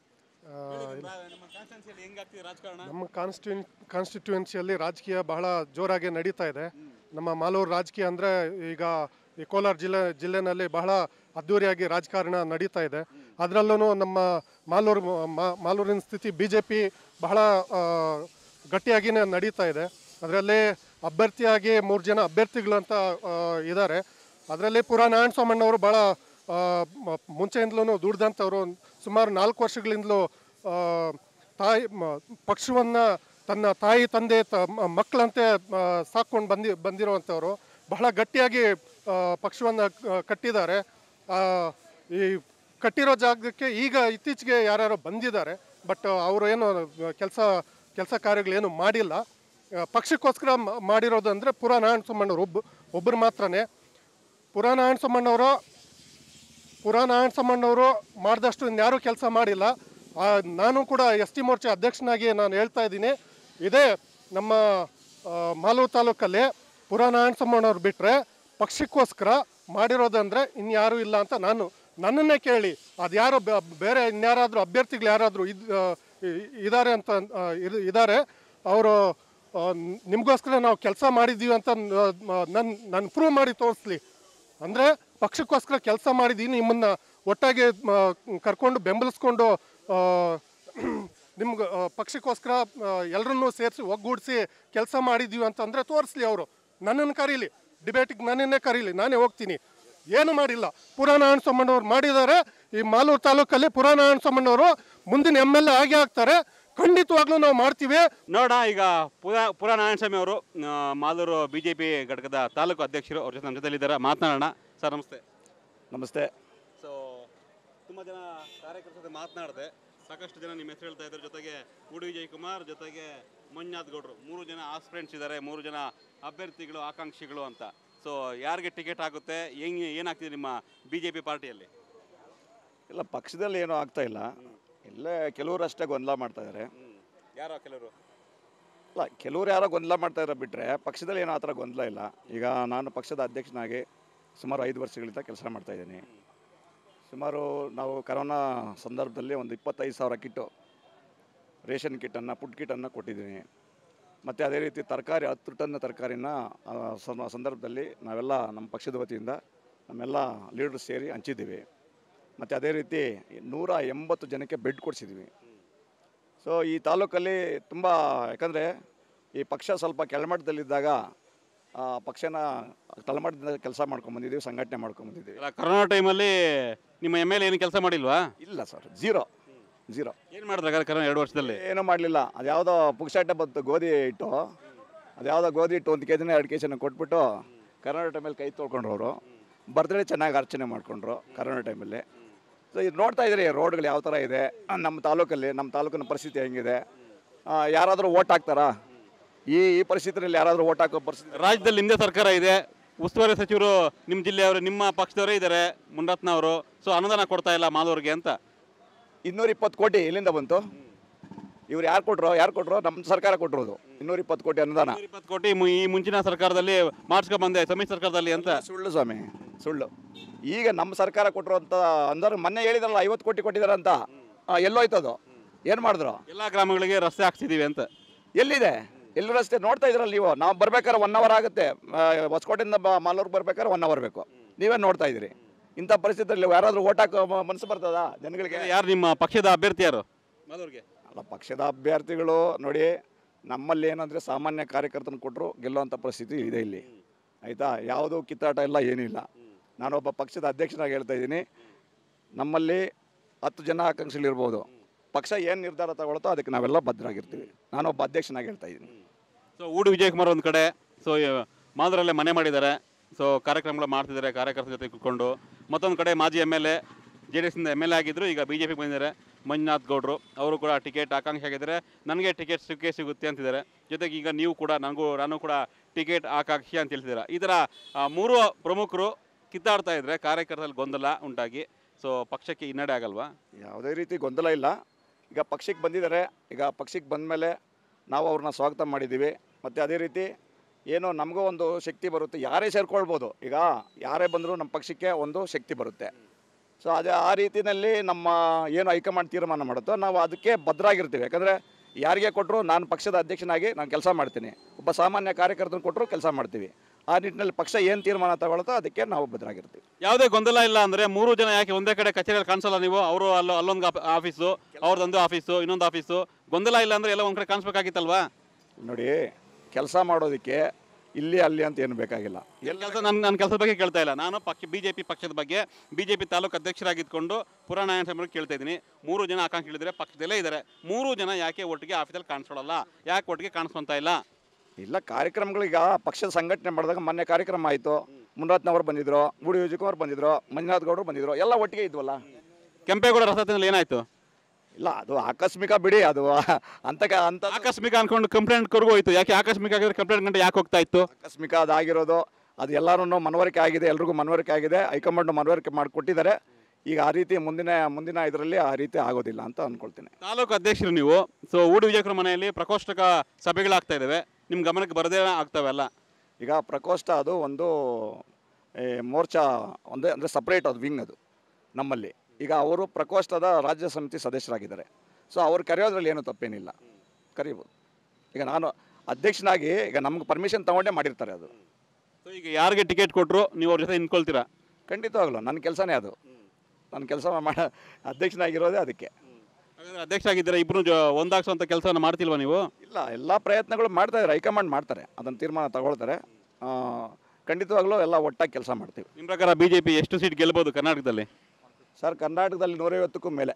Speaker 9: ನಮ್ಮ ಕಾನ್ಸ್ಟಿಟ್ಯೂನ್ ಕಾನ್ಸ್ಟಿಟ್ಯೂನ್ಸಿಯಲ್ಲಿ ರಾಜಕೀಯ ಬಹಳ ಜೋರಾಗಿ ನಡೀತಾ ಇದೆ ನಮ್ಮ ಮಾಲೂರು ರಾಜಕೀಯ ಅಂದರೆ ಈಗ ಈ ಕೋಲಾರ ಜಿಲ್ಲೆ ಜಿಲ್ಲೆನಲ್ಲಿ ಬಹಳ ಅದ್ಧೂರಿಯಾಗಿ ರಾಜಕಾರಣ ನಡೀತಾ ಇದೆ ಅದರಲ್ಲೂ ನಮ್ಮ ಮಾಲೂರು ಮಾ- ಮಾಲೂರಿನ ಸ್ಥಿತಿ ಬಿ ಜೆ ಪಿ ಬಹಳ ಆ, ಗಟ್ಟಿಯಾಗಿನೇ ನಡೀತಾ ಇದೆ ಅದರಲ್ಲಿ ಅಭ್ಯರ್ಥಿಯಾಗಿ ಮೂರು ಜನ ಅಭ್ಯರ್ಥಿಗಳು ಅಂತ ಇದ್ದಾರೆ ಅದರಲ್ಲಿ ಪುರಾ ನಾರಾಯಣ ಸ್ವಾಮಣ್ಣವರು ಭಾಳ ಮುಂಚೆಯಿಂದಲೂ ದುಡ್ದಂಥವ್ರು ಸುಮಾರು ನಾಲ್ಕು ವರ್ಷಗಳಿಂದಲೂ ಆ, ತಾಯಿ ಪಕ್ಷವನ್ನು ತನ್ನ ತಾಯಿ ತಂದೆ ತ ಮ- ಮಕ್ಕಳಂತೆ ಸಾಕೊಂಡು ಬಂದಿ ಬಂದಿರುವಂಥವ್ರು ಬಹಳ ಗಟ್ಟಿಯಾಗಿ ಪಕ್ಷವನ್ನು ಕಟ್ಟಿದ್ದಾರೆ ಆ, ಈ ಕಟ್ಟಿರೋ ಜಾಗಕ್ಕೆ ಈಗ ಇತ್ತೀಚೆಗೆ ಯಾರ್ಯಾರೋ ಬಂದಿದ್ದಾರೆ ಬಟ್ ಅವರು ಏನು ಕೆಲಸ ಕೆಲಸ ಕಾರ್ಯಗಳೇನು ಮಾಡಿಲ್ಲ ಆ, ಪಕ್ಷಕ್ಕೋಸ್ಕರ ಮ- ಮಾಡಿರೋದು ಅಂದರೆ ಪುರಾ ನಾರಾಯಣ ಸೋಮಣ್ಣವ್ರು ಒಬ್ಬ ಒಬ್ಬರು ಮಾತ್ರನೇ ಪುರಾ ನಾರಾಯಣ ಸೋಮಣ್ಣವರು ಪುರಾ ನಾರಾಯಣ ಸೋಮಣ್ಣವರು ಮಾಡಿದಷ್ಟು ಇನ್ಯಾರೂ ಕೆಲಸ ಮಾಡಿಲ್ಲ ಆ, ನಾನು ಕೂಡ ಎಸ್ ಟಿ ಮೋರ್ಚಾ ಅಧ್ಯಕ್ಷನಾಗಿ ನಾನು ಹೇಳ್ತಾ ಇದ್ದೀನಿ ಇದೇ ನಮ್ಮ ಆ, ಮಾಲೂರು ತಾಲೂಕಲ್ಲಿ ಪುರಾ ನಾರಾಯಣ ಸೋಮಣ್ಣವ್ರು ಬಿಟ್ಟರೆ ಪಕ್ಷಕ್ಕೋಸ್ಕರ ಮಾಡಿರೋದಂದರೆ ಇನ್ಯಾರೂ ಇಲ್ಲ ಅಂತ ನಾನು ನನ್ನನ್ನೇ ಕೇಳಿ ಅದು ಯಾರೋ ಬ- ಬೇರೆ ಇನ್ಯಾರಾದರೂ ಅಭ್ಯರ್ಥಿಗಳು ಯಾರಾದರೂ ಇದ್ ಆ, ಇ- ಇದ್ದಾರೆ ಅಂತ ಆ, ಇರ್- ಇದ್ದಾರೆ ಅವರು ನಿಮಗೋಸ್ಕರ ನಾವು ಕೆಲಸ ಮಾಡಿದ್ದೀವಿ ಅಂತ ನನ್ನ ನನ್ನ ಪ್ರೂವ್ ಮಾಡಿ ತೋರಿಸ್ಲಿ ಅಂದರೆ ಪಕ್ಷಕ್ಕೋಸ್ಕರ ಕೆಲಸ ಮಾಡಿದ್ದೀನಿ ನಿಮ್ಮನ್ನ ಒಟ್ಟಾಗಿ ಮ, ಕರ್ಕೊಂಡು ಬೆಂಬಲಿಸ್ಕೊಂಡು ನಿಮ್ಗೆ ಪಕ್ಷಕ್ಕೋಸ್ಕರ ಎಲ್ಲರನ್ನೂ ಸೇರಿಸಿ ಒಗ್ಗೂಡಿಸಿ ಕೆಲಸ ಮಾಡಿದ್ದೀವಿ ಅಂತಂದರೆ ತೋರಿಸ್ಲಿ ಅವರು ನನ್ನನ್ನು ಕರೀಲಿ ಡಿಬೇಟಿಗೆ ನನ್ನನ್ನೇ ಕರೀಲಿ ನಾನೇ ಹೋಗ್ತೀನಿ ಏನು ಮಾಡಿಲ್ಲ ಪುರಾನಾರಾಯಣ ಸೋಮಣ್ಣವ್ರು ಮಾಡಿದ್ದಾರೆ ಈ ಮಾಲೂರು ತಾಲೂಕಲ್ಲಿ ಪುರಾನಾರಾಯಣ ಸೋಮಣ್ಣವರು ಮುಂದಿನ ಎಮ್ ಎಲ್ ಎ ಆಗೇ ಆಗ್ತಾರೆ ಖಂಡಿತವಾಗ್ಲೂ ನಾವು ಮಾಡ್ತೀವಿ
Speaker 2: ನೋಡ ಈಗ ಪುರಾ ಪುರಾ ನಾರಾಯಣಸ್ವಾಮಿ ಅವರು ಆ, ಮಾಲೂರು ಬಿ ಜೆ ಪಿ ಘಟಕದ ತಾಲೂಕು ಅಧ್ಯಕ್ಷರು ಅವ್ರ ಜೊತೆ ನಮ್ಮ ಜೊತೆಲಿದ್ದಾರೆ ಮಾತನಾಡೋಣ ಸರ್ ನಮಸ್ತೆ
Speaker 6: ನಮಸ್ತೆ
Speaker 2: ಸೊ ತುಂಬ ಜನ ಕಾರ್ಯಕರ್ತರ ಜೊತೆ ಮಾತನಾಡಿದೆ ಸಾಕಷ್ಟು ಜನ ನಿಮ್ಮ ಹೆಸರು ಹೇಳ್ತಾ ಇದ್ದಾರೆ ಜೊತೆಗೆ ಉಡಿ ವಿಜಯ್ ಕುಮಾರ್ ಜೊತೆಗೆ ಮಂಜುನಾಥ್ ಗೌಡ್ರು ಮೂರು ಜನ ಆಸ್ಪಿರೆಂಟ್ಸ್ ಇದ್ದಾರೆ ಮೂರು ಜನ ಅಭ್ಯರ್ಥಿಗಳು ಆಕಾಂಕ್ಷಿಗಳು ಅಂತ ಸೊ ಯಾರಿಗೆ ಟಿಕೆಟ್ ಆಗುತ್ತೆ ಹೆಂಗೆ ಏನಾಗ್ತಿದೆ ನಿಮ್ಮ ಬಿ ಜೆ ಪಿ ಪಾರ್ಟಿಯಲ್ಲಿ
Speaker 6: ಇಲ್ಲ ಪಕ್ಷದಲ್ಲಿ ಏನೂ ಆಗ್ತಾ ಇಲ್ಲ ಇಲ್ಲೇ ಕೆಲವರು ಅಷ್ಟೇ ಗೊಂದಲ ಮಾಡ್ತಾ ಇದ್ದಾರೆ
Speaker 2: ಯಾರೋ ಕೆಲವರು
Speaker 6: ಇಲ್ಲ ಕೆಲವರು ಯಾರೋ ಗೊಂದಲ ಮಾಡ್ತಾ ಇದ್ದಾರೆ ಬಿಟ್ಟರೆ ಪಕ್ಷದಲ್ಲಿ ಏನೋ ಆ ಥರ ಗೊಂದಲ ಇಲ್ಲ ಈಗ ನಾನು ಪಕ್ಷದ ಅಧ್ಯಕ್ಷನಾಗಿ ಸುಮಾರು ಐದು ವರ್ಷಗಳಿಂದ ಕೆಲಸ ಮಾಡ್ತಾ ಇದ್ದೀನಿ ಸುಮಾರು ನಾವು ಕರೋನಾ ಸಂದರ್ಭದಲ್ಲಿ ಒಂದು ಇಪ್ಪತ್ತೈದು ಸಾವಿರ ಕಿಟ್ಟು ರೇಷನ್ ಕಿಟ್ಟನ್ನು ಫುಡ್ ಕಿಟ್ಟನ್ನು ಕೊಟ್ಟಿದ್ದೀನಿ ಮತ್ತು ಅದೇ ರೀತಿ ತರಕಾರಿ ಹತ್ತು ಟನ್ ತರಕಾರಿನ ಆ ಸಮ- ಸಂದರ್ಭದಲ್ಲಿ ನಾವೆಲ್ಲ ನಮ್ಮ ಪಕ್ಷದ ವತಿಯಿಂದ ನಮ್ಮೆಲ್ಲ ಲೀಡರ್ಸ್ ಸೇರಿ ಹಂಚಿದ್ದೀವಿ ಮತ್ತು ಅದೇ ರೀತಿ ನೂರ ಎಂಬತ್ತು ಜನಕ್ಕೆ ಬೆಡ್ ಕೊಡಿಸಿದ್ದೀವಿ ಸೊ ಈ ತಾಲೂಕಲ್ಲಿ ತುಂಬ ಯಾಕಂದರೆ ಈ ಪಕ್ಷ ಸ್ವಲ್ಪ ಕೆಳಮಟ್ಟದಲ್ಲಿದ್ದಾಗ ಆ ಪಕ್ಷನ ತಳಮಟ್ಟದಿಂದ ಕೆಲಸ ಮಾಡ್ಕೊಂಬಂದಿದ್ದೀವಿ ಸಂಘಟನೆ ಮಾಡ್ಕೊಂಬಂದಿದ್ದೀವಿ
Speaker 2: ಇಲ್ಲ ಕರೋನಾ ಟೈಮಲ್ಲಿ ನಿಮ್ಮ ಎಮ್ ಎಲ್ ಏನು ಕೆಲಸ ಮಾಡಿಲ್ವಾ
Speaker 6: ಇಲ್ಲ ಸರ್ ಝೀರೋ ಝೀರೋ
Speaker 2: ಏನು ಮಾಡಿದ್ರೆ ಕರೋನಾ ಎರಡು ವರ್ಷದಲ್ಲಿ
Speaker 6: ಏನೂ ಮಾಡಲಿಲ್ಲ ಅದು ಯಾವುದೋ ಪುಕ್ಸಾಟ ಬಂತು ಗೋಧಿ ಹಿಟ್ಟು ಅದು ಯಾವುದೋ ಗೋಧಿ ಹಿಟ್ಟು ಒಂದು ಕೆ ಜಿನ ಎರಡು ಕೆ ಜಿನ ಕೊಟ್ಬಿಟ್ಟು ಕರೋನಾ ಟೈಮಲ್ಲಿ ಕೈ ತೊಳ್ಕೊಂಡ್ರು ಅವರು ಬರ್ತ್ಡೇ ಚೆನ್ನಾಗಿ ಅರ್ಚನೆ ಮಾಡಿಕೊಂಡ್ರು ಕರೋನಾ ಟೈಮಲ್ಲಿ ಸೊ ಇದು ನೋಡ್ತಾ ಇದ್ರಿ ರೋಡ್ಗಳು ಯಾವ ಥರ ಇದೆ ನಮ್ಮ ತಾಲೂಕಲ್ಲಿ ನಮ್ಮ ತಾಲೂಕಿನ ಪರಿಸ್ಥಿತಿ ಹೆಂಗಿದೆ ಆ, ಯಾರಾದರೂ ಓಟ್ ಹಾಕ್ತಾರಾ ಈ ಈ ಪರಿಸ್ಥಿತಿಯಲ್ಲಿ ಯಾರಾದರೂ ಓಟ್ ಹಾಕೋ ಪರಿಸ್ಥಿತಿ
Speaker 2: ರಾಜ್ಯದಲ್ಲಿ ನಿಮ್ಮದೇ ಸರ್ಕಾರ ಇದೆ ಉಸ್ತುವಾರಿ ಸಚಿವರು ನಿಮ್ಮ ಜಿಲ್ಲೆಯವರು ನಿಮ್ಮ ಪಕ್ಷದವರೇ ಇದ್ದಾರೆ ಮುನ್ರತ್ನ ಅವರು ಸೊ ಅನುದಾನ ಕೊಡ್ತಾ ಇಲ್ಲ ಮಾಲೂರಿಗೆ ಅಂತ
Speaker 6: ಇನ್ನೂರ ಇಪ್ಪತ್ತು ಕೋಟಿ ಎಲ್ಲಿಂದ ಬಂತು ಇವ್ರು ಯಾರು ಕೊಟ್ರು ಯಾರು ಕೊಟ್ರು ನಮ್ಮ ಸರ್ಕಾರ ಕೊಟ್ಟಿರೋದು ಇನ್ನೂರ ಇಪ್ಪತ್ತು ಕೋಟಿ ಅನುದಾನ
Speaker 2: ಇಪ್ಪತ್ತು ಕೋಟಿ ಮು- ಈ ಮುಂಚಿನ ಸರ್ಕಾರದಲ್ಲಿ ಮಾಡಿಸ್ಕೊಂಡ್ ಬಂದೆ ಸಮ್ಮಿಶ್ರ ಸರ್ಕಾರದಲ್ಲಿ ಅಂತ
Speaker 6: ಸುಳ್ಳು ಸ್ವಾಮಿ ಸುಳ್ಳು ಈಗ ನಮ್ಮ ಸರ್ಕಾರ ಕೊಟ್ಟಿರೋಂಥ ಅಂದ್ರೆ ಮೊನ್ನೆ ಹೇಳಿದ್ರಲ್ಲ ಐವತ್ತು ಕೋಟಿ ಕೊಟ್ಟಿದ್ದಾರೆ ಅಂತ ಆ, ಎಲ್ಲೋಯ್ತದು ಏನು ಮಾಡಿದ್ರು
Speaker 2: ಎಲ್ಲ ಗ್ರಾಮಗಳಿಗೆ ರಸ್ತೆ ಹಾಕ್ಸಿದೀವಿ ಅಂತ
Speaker 6: ಎಲ್ಲಿದೆ ಎಲ್ಲಿ ರಸ್ತೆ ನೋಡ್ತಾ ಇದ್ರಲ್ಲ ನೀವು ನಾವು ಬರ್ಬೇಕಾದ್ರೆ ಒನ್ ಅವರ್ ಆಗುತ್ತೆ ಆ, ಹೊಸಕೋಟೆಯಿಂದ ಬ ಮಾಲೂರ್ಗೆ ಬರ್ಬೇಕಾದ್ರೆ ಒನ್ ಅವರ್ ಬೇಕು ನೀವೇ ನೋಡ್ತಾ ಇದ್ದೀರಿ ಇಂಥ ಪರಿಸ್ಥಿತಿಯಲ್ಲಿ ಯಾರಾದರೂ ಓಟ್ ಹಾಕೋ ಮ- ಮನಸ್ಸು ಬರ್ತದಾ ಜನಗಳಿಗೆ
Speaker 2: ಯಾರು ನಿಮ್ಮ ಪಕ್ಷದ ಅಭ್ಯರ್ಥಿ ಯಾರು ಮಾಲೂರಿಗೆ
Speaker 6: ಅಲ್ಲ ಪಕ್ಷದ ಅಭ್ಯರ್ಥಿಗಳು ನೋಡಿ ನಮ್ಮಲ್ಲಿ ಏನಂದರೆ ಸಾಮಾನ್ಯ ಕಾರ್ಯಕರ್ತನ ಕೊಟ್ಟರು ಗೆಲ್ಲುವಂಥ ಪರಿಸ್ಥಿತಿ ಇದೆ ಇಲ್ಲಿ ಆಯಿತಾ ಯಾವುದೂ ಕಿತ್ತಾಟ ಇಲ್ಲ ಏನೂ ಇಲ್ಲ ನಾನೊಬ್ಬ ಪಕ್ಷದ ಅಧ್ಯಕ್ಷನಾಗಿ ಹೇಳ್ತಾ ಇದ್ದೀನಿ ನಮ್ಮಲ್ಲಿ ಹತ್ತು ಜನ ಆಕಾಂಕ್ಷಿಗಳಿರ್ಬೋದು ಪಕ್ಷ ಏನು ನಿರ್ಧಾರ ತಗೊಳ್ತೋ ಅದಕ್ಕೆ ನಾವೆಲ್ಲ ಭದ್ರಾಗಿರ್ತೀವಿ ನಾನೊಬ್ಬ ಅಧ್ಯಕ್ಷನಾಗಿ ಹೇಳ್ತಾ ಇದ್ದೀನಿ
Speaker 2: ಸೊ ಊಡು ವಿಜಯಕುಮಾರ್ ಒಂದು ಕಡೆ ಸೊ ಮಾಲೂರಲ್ಲೇ ಮನೆ ಮಾಡಿದ್ದಾರೆ ಸೊ ಕಾರ್ಯಕ್ರಮಗಳು ಮಾಡ್ತಿದ್ದಾರೆ ಕಾರ್ಯಕರ್ತರ ಜೊತೆ ಕೂತ್ಕೊಂಡು ಮತ್ತೊಂದು ಕಡೆ ಮಾಜಿ M L A J D ಎಸ್ನಿಂದ ಎಮ್ ಎಲ್ ಎ ಆಗಿದ್ದರು ಈಗ ಬಿ ಜೆ ಪಿಗೆ ಬಂದಿದ್ದಾರೆ ಮಂಜುನಾಥ್ ಗೌಡರು ಅವರು ಕೂಡ ಟಿಕೆಟ್ ಆಕಾಂಕ್ಷಿ ಆಗಿದ್ದಾರೆ ನನಗೆ ಟಿಕೆಟ್ ಸಿಕ್ಕೇ ಸಿಗುತ್ತೆ ಅಂತಿದ್ದಾರೆ ಜೊತೆಗೆ ಈಗ ನೀವು ಕೂಡ ನನಗೂ ನಾನು ಕೂಡ ಟಿಕೆಟ್ ಆಕಾಂಕ್ಷಿ ಅಂತ ಹೇಳ್ತಿದ್ದೀರಾ ಈ ಥರ ಆ, ಮೂರು ಪ್ರಮುಖರು ಕಿತ್ತಾಡ್ತಾ ಇದ್ದಾರೆ ಕಾರ್ಯಕರ್ತರಲ್ಲಿ ಗೊಂದಲ ಉಂಟಾಗಿ ಸೊ ಪಕ್ಷಕ್ಕೆ ಹಿನ್ನಡೆ ಆಗಲ್ವಾ
Speaker 6: ಯಾವುದೇ ರೀತಿ ಗೊಂದಲ ಇಲ್ಲ ಈಗ ಪಕ್ಷಕ್ಕೆ ಬಂದಿದ್ದಾರೆ ಈಗ ಪಕ್ಷಕ್ಕೆ ಬಂದ ಮೇಲೆ ನಾವು ಅವ್ರನ್ನ ಸ್ವಾಗತ ಮಾಡಿದ್ದೀವಿ ಮತ್ತು ಅದೇ ರೀತಿ ಏನೋ ನಮಗೂ ಒಂದು ಶಕ್ತಿ ಬರುತ್ತೆ ಯಾರೇ ಸೇರ್ಕೊಳ್ಬೋದು ಈಗ ಯಾರೇ ಬಂದರೂ ನಮ್ಮ ಪಕ್ಷಕ್ಕೆ ಒಂದು ಶಕ್ತಿ ಬರುತ್ತೆ ಸೊ ಅದೇ ಆ ರೀತಿಯಲ್ಲಿ ನಮ್ಮ ಏನು ಹೈಕಮಾಂಡ್ ತೀರ್ಮಾನ ಮಾಡುತ್ತೋ ನಾವು ಅದಕ್ಕೆ ಭದ್ರಾಗಿರ್ತೀವಿ ಯಾಕಂದರೆ ಯಾರಿಗೆ ಕೊಟ್ಟರು ನಾನು ಪಕ್ಷದ ಅಧ್ಯಕ್ಷನಾಗಿ ನಾನು ಕೆಲಸ ಮಾಡ್ತೀನಿ ಒಬ್ಬ ಸಾಮಾನ್ಯ ಕಾರ್ಯಕರ್ತನ ಕೊಟ್ಟರು ಕೆಲಸ ಮಾಡ್ತೀವಿ ಆ ನಿಟ್ಟಿನಲ್ಲಿ ಪಕ್ಷ ಏನು ತೀರ್ಮಾನ ತಗೊಳ್ತೋ ಅದಕ್ಕೆ ನಾವು ಭದ್ರಾಗಿರ್ತೀವಿ
Speaker 2: ಯಾವುದೇ ಗೊಂದಲ ಇಲ್ಲ ಅಂದ್ರೆ ಮೂರು ಜನ ಯಾಕೆ ಒಂದೇ ಕಡೆ ಕಚೇರಿಯಲ್ಲಿ ಕಾಣಿಸಲ್ಲ ನೀವು ಅವರು ಅಲ್ಲೋ ಅಲ್ಲೊಂದು ಆಫ್- ಆಫೀಸು ಅವ್ರದ್ದೊಂದು ಆಫೀಸು ಇನ್ನೊಂದು ಆಫೀಸು ಗೊಂದಲ ಇಲ್ಲ ಅಂದ್ರೆ ಎಲ್ಲ ಒಂದ್ ಕಡೆ ಕಾಣಿಸ್ಬೇಕಾಗಿತ್ತಲ್ವಾ
Speaker 6: ನೋಡಿ ಕೆಲಸ ಮಾಡೋದಕ್ಕೆ ಇಲ್ಲಿ ಅಲ್ಲಿ ಅಂತ ಏನು ಬೇಕಾಗಿಲ್ಲ
Speaker 2: ಕೆಲಸ ನನ್ನ ನನ್ನ ಕೆಲಸದ ಬಗ್ಗೆ ಕೇಳ್ತಾ ಇಲ್ಲ ನಾನು ಪಕ್ಷ ಬಿ ಜೆ ಪಿ ಪಕ್ಷದ ಬಗ್ಗೆ ಬಿ ಜೆ ಪಿ ತಾಲೂಕು ಅಧ್ಯಕ್ಷರಾಗಿದ್ಕೊಂಡು ಪುರಾಣಾಯಣ ಸಮಯಕ್ಕೆ ಕೇಳ್ತಾ ಇದ್ದೀನಿ ಮೂರು ಜನ ಆಕಾಂಕ್ಷಿಗಳಿದ್ದಾರೆ ಪಕ್ಷದಲ್ಲೇ ಇದ್ದಾರೆ ಮೂರು ಜನ ಯಾಕೆ ಒಟ್ಟಿಗೆ ಆಫೀಸಲ್ಲಿ ಕಾಣಿಸ್ಕೊಳ್ಳಲ್ಲ ಯಾಕೆ ಒಟ್ಟಿಗೆ ಕಾಣಿಸ್ಕೊಂತ ಇಲ್ಲ
Speaker 6: ಇಲ್ಲ ಕಾರ್ಯಕ್ರಮಗಳೀಗ ಪಕ್ಷದ ಸಂಘಟನೆ ಮಾಡಿದಾಗ ಮೊನ್ನೆ ಕಾರ್ಯಕ್ರಮ ಆಯಿತು ಮುನ್ರತ್ನವ್ರು ಬಂದಿದ್ರು ಗುಡಿ ವಿಜಯಕುಮಾರ್ ಬಂದಿದ್ರು ಮಂಜುನಾಥ್ ಗೌಡರು ಬಂದಿದ್ರು ಎಲ್ಲ ಒಟ್ಟಿಗೆ ಇದ್ವಲ್ಲ
Speaker 2: ಕೆಂಪೇಗೌಡ ರಸತಿನಲ್ಲಿ ಏನಾಯ್ತು
Speaker 6: ಇಲ್ಲ ಅದು ಆಕಸ್ಮಿಕ ಬಿಡಿ ಅದು ಅಂತ ಅಂತ
Speaker 2: ಆಕಸ್ಮಿಕ ಅನ್ಕೊಂಡು ಕಂಪ್ಲೇಂಟ್ ಕರ್ಗೂ ಹೋಯ್ತು ಯಾಕೆ ಆಕಸ್ಮಿಕ ಆಗಿದ್ರೆ ಕಂಪ್ಲೇಂಟ್ ಗಂಟೆ ಯಾಕೆ ಹೋಗ್ತಾ ಇತ್ತು
Speaker 6: ಆಕಸ್ಮಿಕ ಅದಾಗಿರೋದು ಅದು ಎಲ್ಲರೂ ಮನವರಿಕೆ ಆಗಿದೆ ಎಲ್ರಿಗೂ ಮನವರಿಕೆ ಆಗಿದೆ ಹೈಕಮಾಂಡ್ ಮನವರಿಕೆ ಮಾಡಿಕೊಟ್ಟಿದ್ದಾರೆ ಈಗ ಆ ರೀತಿ ಮುಂದಿನ ಮುಂದಿನ ಇದರಲ್ಲಿ ಆ ರೀತಿ ಆಗೋದಿಲ್ಲ ಅಂತ ಅಂದ್ಕೊಳ್ತೀನಿ
Speaker 2: ತಾಲೂಕು ಅಧ್ಯಕ್ಷರು ನೀವು ಸೊ ಊಡು ವಿಜಯಕುಮಾರ್ ಮನೆಯಲ್ಲಿ ಪ್ರಕೋಷ್ಠಕ ಸಭೆಗಳಾಗ್ತಾ ಇದ್ದಾವೆ ನಿಮ್ಮ ಗಮನಕ್ಕೆ ಬರದೇ ಆಗ್ತಾವೆಲ್ಲ
Speaker 6: ಈಗ ಪ್ರಕೋಷ್ಠ ಅದು ಒಂದು ಏ, ಮೋರ್ಚಾ ಒಂದೇ ಅಂದರೆ ಸಪ್ರೇಟ್ ಅದು ವಿಂಗ್ ಅದು ನಮ್ಮಲ್ಲಿ ಈಗ ಅವರು ಪ್ರಕೋಷ್ಠದ ರಾಜ್ಯ ಸಮಿತಿ ಸದಸ್ಯರಾಗಿದ್ದಾರೆ ಸೊ ಅವ್ರು ಕರೆಯೋದ್ರಲ್ಲಿ ಏನೂ ತಪ್ಪೇನಿಲ್ಲ ಕರಿಬೋದು ಈಗ ನಾನು ಅಧ್ಯಕ್ಷನಾಗಿ ಈಗ ನಮ್ಗೆ ಪರ್ಮಿಷನ್ ತೊಗೊಂಡೇ ಮಾಡಿರ್ತಾರೆ ಅದು
Speaker 2: ಸೊ ಈಗ ಯಾರಿಗೆ ಟಿಕೆಟ್ ಕೊಟ್ಟರು ನೀವು ಅವ್ರ ಜೊತೆ ನಿಂತ್ಕೊಳ್ತೀರಾ
Speaker 6: ಖಂಡಿತವಾಗ್ಲೂ ನನ್ನ ಕೆಲಸನೇ ಅದು ನನ್ನ ಕೆಲಸ ಮಾಡ ಅಧ್ಯಕ್ಷನಾಗಿರೋದೇ ಅದಕ್ಕೆ
Speaker 2: ಹಾಗಾದ್ರೆ ಅಧ್ಯಕ್ಷ ಆಗಿದ್ದೀರಾ ಇಬ್ಬರು ಒಂದಾಗ್ಸುವಂಥ ಕೆಲಸವನ್ನು ಮಾಡ್ತಿಲ್ವಾ ನೀವು
Speaker 6: ಇಲ್ಲ ಎಲ್ಲ ಪ್ರಯತ್ನಗಳು ಮಾಡ್ತಾ ಇದ್ದಾರೆ ಹೈಕಮಾಂಡ್ ಮಾಡ್ತಾರೆ ಅದನ್ನು ತೀರ್ಮಾನ ತಗೊಳ್ತಾರೆ ಆ, ಖಂಡಿತವಾಗ್ಲೂ ಎಲ್ಲ ಒಟ್ಟಾಗಿ ಕೆಲಸ ಮಾಡ್ತೀವಿ
Speaker 2: ನಿಮ್ಮ ಪ್ರಕಾರ ಬಿ ಜೆ ಪಿ ಎಷ್ಟು ಸೀಟ್ ಗೆಲ್ಬೋದು ಕರ್ನಾಟಕದಲ್ಲಿ
Speaker 6: ಸರ್ ಕರ್ನಾಟಕದಲ್ಲಿ ನೂರೈವತ್ತಕ್ಕೂ ಮೇಲೆ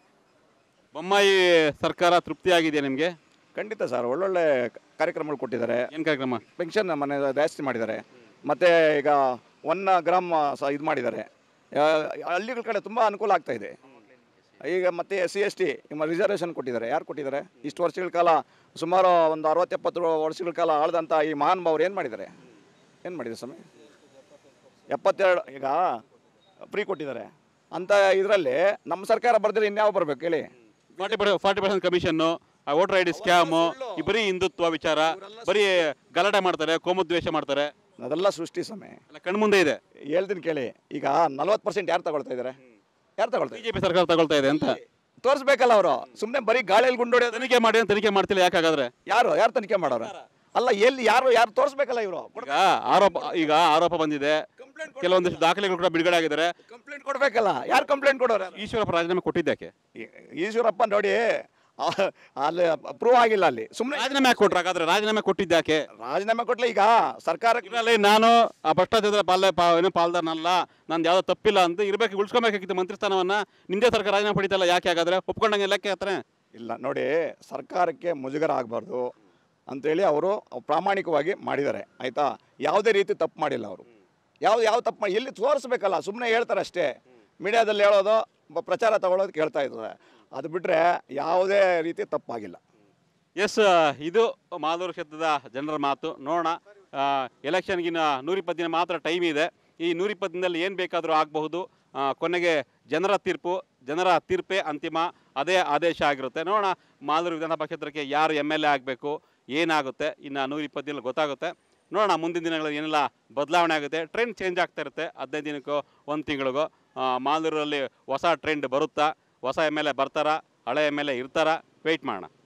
Speaker 2: ಬೊಮ್ಮಾಯಿ ಸರ್ಕಾರ ತೃಪ್ತಿಯಾಗಿದೆಯಾ ನಿಮಗೆ
Speaker 6: ಖಂಡಿತ ಸರ್ ಒಳ್ಳೊಳ್ಳೆ ಕಾರ್ಯಕ್ರಮಗಳು ಕೊಟ್ಟಿದ್ದಾರೆ
Speaker 2: ಏನು ಕಾರ್ಯಕ್ರಮ
Speaker 6: ಪೆನ್ಷನ್ ಮನೆ ಜಾಸ್ತಿ ಮಾಡಿದ್ದಾರೆ ಮತ್ತು ಈಗ ಒನ್ ಗ್ರಾಮ್ ಸಹ ಇದು ಮಾಡಿದ್ದಾರೆ ಆ, ಹಳ್ಳಿಗಳ ಕಡೆ ತುಂಬ ಅನುಕೂಲ ಆಗ್ತಾ ಇದೆ ಈಗ ಮತ್ತೆ S C S T reservation ಕೊಟ್ಟಿದ್ದಾರೆ ಯಾರು ಕೊಟ್ಟಿದ್ದಾರೆ ಇಷ್ಟು ವರ್ಷಗಳ ಕಾಲ ಸುಮಾರು ಒಂದು ಅರವತ್ತೆಪ್ಪತ್ತು ವರ್ಷಗಳ ಕಾಲ ಆಳ್ದಂಥ ಈ ಮಹಾನುಭಾವರು ಏನು ಮಾಡಿದ್ದಾರೆ ಏನು ಮಾಡಿದ್ದಾರೆ ಸ್ವಾಮಿ ಎಪ್ಪತ್ತೆರಡು ಈಗ ಫ್ರೀ ಕೊಟ್ಟಿದ್ದಾರೆ ಅಂತ ಇದರಲ್ಲಿ ನಮ್ಮ ಸರ್ಕಾರ ಬರ್ದಿದ್ರೆ ಇನ್ಯಾವ ಬರಬೇಕು ಹೇಳಿ
Speaker 2: forty per forty percent commission voter I D scam ಈ ಬರೀ ಹಿಂದುತ್ವ ವಿಚಾರ ಬರೀ ಗಲಾಟೆ ಮಾಡ್ತಾರೆ ಕೋಮುದ್ವೇಷ ಮಾಡ್ತಾರೆ
Speaker 6: ಅದೆಲ್ಲ ಸೃಷ್ಟಿ ಸಮಯ
Speaker 2: ಎಲ್ಲ ಕಣ್ಮುಂದೆ ಇದೆ
Speaker 6: ಹೇಳ್ತೀನಿ ಕೇಳಿ ಈಗ ನಲ್ವತ್ತು ಪರ್ಸೆಂಟ್ ಯಾರು ತಗೊಳ್ತಾ ಇದ್ದಾರೆ ಯಾರು ತಗೊಳ್ತಾ ಇದ್ದಾರೆ
Speaker 2: ಬಿಜೆಪಿ ಸರ್ಕಾರ ತಗೊಳ್ತಾ ಇದೆ ಅಂತ
Speaker 6: ತೋರಿಸ್ಬೇಕಲ್ಲ ಅವರು ಸುಮ್ಮನೆ ಬರೀ ಗಾಳಿಯಲ್ಲಿ ಗುಂಡೊಡೆಯೋದು
Speaker 2: ತನಿಖೆ ಮಾಡಿ ಅಂತ ತನಿಖೆ ಮಾಡ್ತಿಲ್ಲ ಯಾಕಾಗಾದ್ರೆ
Speaker 6: ಯಾರು ಯಾರು ತನಿಖೆ ಮಾಡೋರು ಅಲ್ಲ ಎಲ್ಲಿ ಯಾರು ಯಾರು ತೋರಿಸ್ಬೇಕಲ್ಲ ಇವರು
Speaker 2: ಈಗ ಆರೋಪ ಈಗ ಆರೋಪ ಬಂದಿದೆ ಕೆಲವೊಂದಿಷ್ಟು ದಾಖಲೆಗಳು ಕೂಡ ಬಿಡುಗಡೆ ಆಗಿದ್ದಾರೆ
Speaker 6: ಕಂಪ್ಲೇಂಟ್ ಕೊಡ್ಬೇಕಲ್ಲ ಯಾರು ಕಂಪ್ಲೇಂಟ್ ಕೊಡೋರು
Speaker 2: ಈಶ್ವರಪ್ಪ ರಾಜೀನಾಮೆ ಕೊಟ್ಟಿದ್ದಕ್ಕೆ
Speaker 6: ಈಶ್ವರಪ್ಪ ನೋಡಿ ಆ, ಅಲ್ಲಿ ಪ್ರೂವ್ ಆಗಿಲ್ಲ ಅಲ್ಲಿ ಸುಮ್ಮನೆ
Speaker 2: ರಾಜೀನಾಮೆ ಯಾಕೆ ಕೊಟ್ರು ಹಾಗಾದ್ರೆ ರಾಜೀನಾಮೆ ಕೊಟ್ಟಿದ್ದಾಕೆ
Speaker 6: ರಾಜೀನಾಮೆ ಕೊಟ್ಲೆ ಈಗ ಸರ್ಕಾರಕ್ಕೆ
Speaker 2: ಇದರಲ್ಲಿ ನಾನು ಆ ಭ್ರಷ್ಟಾಚಾರದ ಪಾಲ ಪಾ ಏನೋ ಪಾಲ್ದಾರನಲ್ಲ ನಂದು ಯಾವುದೋ ತಪ್ಪಿಲ್ಲ ಅಂತ ಇರ್ಬೇಕು ಉಳಿಸ್ಕೊಬೇಕಾಗಿತ್ತು ಮಂತ್ರಿ ಸ್ಥಾನವನ್ನ ನಿಂದೇ ಸರ್ಕಾರ ರಾಜೀನಾಮೆ ಪಡಿತಲ್ಲ ಯಾಕೆ ಹಾಗಾದ್ರೆ ಒಪ್ಕೊಂಡಂಗೆ ಲೆಕ್ಕ ಹತ್ರ
Speaker 6: ಇಲ್ಲ ನೋಡಿ ಸರ್ಕಾರಕ್ಕೆ ಮುಜುಗರ ಆಗಬಾರ್ದು ಅಂತೇಳಿ ಅವರು ಪ್ರಾಮಾಣಿಕವಾಗಿ ಮಾಡಿದ್ದಾರೆ ಆಯಿತಾ ಯಾವುದೇ ರೀತಿ ತಪ್ಪು ಮಾಡಿಲ್ಲ ಅವರು ಯಾವ ಯಾವ ತಪ್ಪು ಮಾಡಿ ಎಲ್ಲಿ ತೋರಿಸ್ಬೇಕಲ್ಲ ಸುಮ್ಮನೆ ಹೇಳ್ತಾರೆ ಅಷ್ಟೇ ಮೀಡಿಯಾದಲ್ಲಿ ಹೇಳೋದು ಬ- ಪ್ರಚಾರ ತಗೊಳ್ಳೋದು ಕೇಳ್ತಾ ಇದ್ದಾರೆ ಅದು ಬಿಟ್ಟರೆ ಯಾವುದೇ ರೀತಿ ತಪ್ಪಾಗಿಲ್ಲ
Speaker 2: ಎಸ್ ಇದು ಮಾಲೂರು ಕ್ಷೇತ್ರದ ಜನರ ಮಾತು ನೋಡೋಣ ಎಲೆಕ್ಷನ್ಗಿನ ನೂರಿಪ್ಪತ್ತು ದಿನ ಮಾತ್ರ ಟೈಮ್ ಇದೆ ಈ ನೂರಿಪ್ಪತ್ತು ದಿನದಲ್ಲಿ ಏನು ಬೇಕಾದರೂ ಆಗಬಹುದು ಆ, ಕೊನೆಗೆ ಜನರ ತೀರ್ಪು ಜನರ ತೀರ್ಪೇ ಅಂತಿಮ ಅದೇ ಆದೇಶ ಆಗಿರುತ್ತೆ ನೋಡೋಣ ಮಾಲೂರು ವಿಧಾನಸಭಾ ಕ್ಷೇತ್ರಕ್ಕೆ ಯಾರು ಎಮ್ ಎಲ್ ಎ ಆಗಬೇಕು ಏನಾಗುತ್ತೆ ಇನ್ನು ನೂರಿಪ್ಪತ್ತು ದಿನ ಗೊತ್ತಾಗುತ್ತೆ ನೋಡೋಣ ಮುಂದಿನ ದಿನಗಳಲ್ಲಿ ಏನೆಲ್ಲ ಬದಲಾವಣೆ ಆಗುತ್ತೆ ಟ್ರೆಂಡ್ ಚೇಂಜ್ ಆಗ್ತಾ ಇರುತ್ತೆ ಹದಿನೈದು ದಿನಕ್ಕೋ ಒಂದು ತಿಂಗಳಿಗೋ ಆ, ಮಾಲೂರಲ್ಲಿ ಹೊಸ ಟ್ರೆಂಡ್ ಬರುತ್ತಾ ಹೊಸ ಎಮ್ ಎಲ್ ಎ ಬರ್ತಾರಾ ಹಳೆ ಎಮ್ ಎಲ್ ಎ ಇರ್ತಾರಾ ವೆಯ್ಟ್ ಮಾಡೋಣ